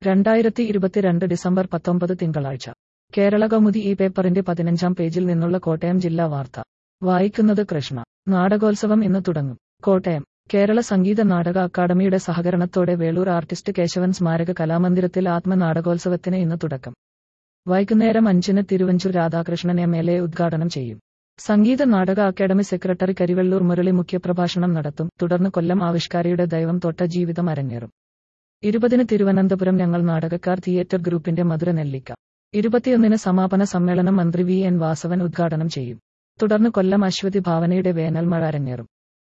രണ്ടായിരത്തി ഇരുപത്തിരണ്ട് ഡിസംബർ പത്തൊമ്പത് തിങ്കളാഴ്ച കേരള കൗമുദി ഈ പേപ്പറിന്റെ പതിനഞ്ചാം പേജിൽ നിന്നുള്ള കോട്ടയം ജില്ലാ വാർത്ത വായിക്കുന്നത് കൃഷ്ണ നാടകോത്സവം ഇന്ന് തുടങ്ങും കോട്ടയം കേരള സംഗീത നാടക അക്കാദമിയുടെ സഹകരണത്തോടെ വേളൂർ ആർട്ടിസ്റ്റ് കേശവൻ സ്മാരക കലാമന്ദിരത്തിൽ ആത്മനാടകോത്സവത്തിന് ഇന്ന് തുടക്കം വൈകുന്നേരം അഞ്ചിന് Thiruvanchoor Radhakrishnan M L A ഉദ്ഘാടനം ചെയ്യും സംഗീത നാടക അക്കാദമി സെക്രട്ടറി കരിവെള്ളൂർ മുരളി മുഖ്യപ്രഭാഷണം നടത്തും തുടർന്ന് കൊല്ലം ആവിഷ്കാരിയുടെ ദൈവം തൊട്ട ജീവിതം അരങ്ങേറും ഇരുപതിന് തിരുവനന്തപുരം ഞങ്ങൾ നാടകക്കാർ തിയേറ്റർ ഗ്രൂപ്പിന്റെ മധുര നെല്ലിക്ക ഇരുപത്തിയൊന്നിന് സമാപന സമ്മേളനം മന്ത്രി വി എൻ വാസവൻ ഉദ്ഘാടനം ചെയ്യും തുടർന്ന് കൊല്ലം അശ്വതി ഭാവനയുടെ വേനൽമഴ അരങ്ങേറും